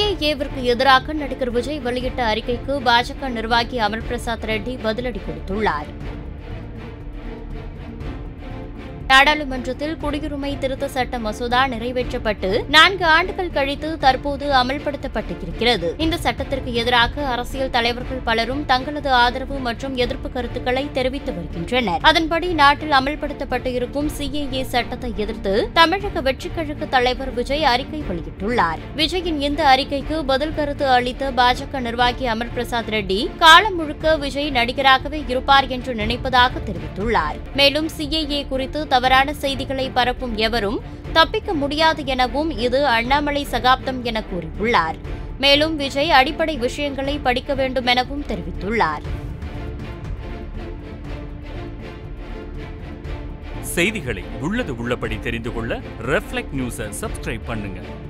சிஏஏவிற்கு எதிராக நடிகர் விஜய் வெளியிட்ட அறிக்கைக்கு பாஜக நிர்வாகி அமர் பிரசாத் ரெட்டி பதிலடி கொடுத்துள்ளார் நாடாளுமன்றத்தில் குடியுரிமை திருத்த சட்ட மசோதா நிறைவேற்றப்பட்டு நான்கு ஆண்டுகள் கழித்து தற்போது அமல்படுத்தப்பட்டிருக்கிறது இந்த சட்டத்திற்கு எதிராக அரசியல் தலைவர்கள் பலரும் தங்களது ஆதரவு மற்றும் எதிர்ப்பு கருத்துக்களை தெரிவித்து வருகின்றனர் அதன்படி நாட்டில் அமல்படுத்தப்பட்டு இருக்கும் சிஏஏ சட்டத்தை எதிர்த்து தமிழக வெற்றிக் கழக தலைவர் விஜய் அறிக்கை வெளியிட்டுள்ளார் விஜயின் இந்த அறிக்கைக்கு பதில் கருத்து அளித்த பாஜக நிர்வாகி அமர் பிரசாத் ரெட்டி காலம் முழுக்க விஜய் நடிகராகவே இருப்பார் என்று நினைப்பதாக தெரிவித்துள்ளார் மேலும் சிஏஏ குறித்து தவறான செய்திகளை பரப்பும் எவரும் தப்பிக்க முடியாது எனவும் இது அண்ணாமலை சகாப்தம் என கூறியுள்ளார் மேலும் விஜய் அடிப்படை விஷயங்களை படிக்க வேண்டும் எனவும் தெரிவித்துள்ளார் செய்திகளை உள்ளது உள்ளபடி தெரிந்து கொள்ள ரெஃப்ளெக்ட் நியூஸை சப்ஸ்கிரைப் பண்ணுங்க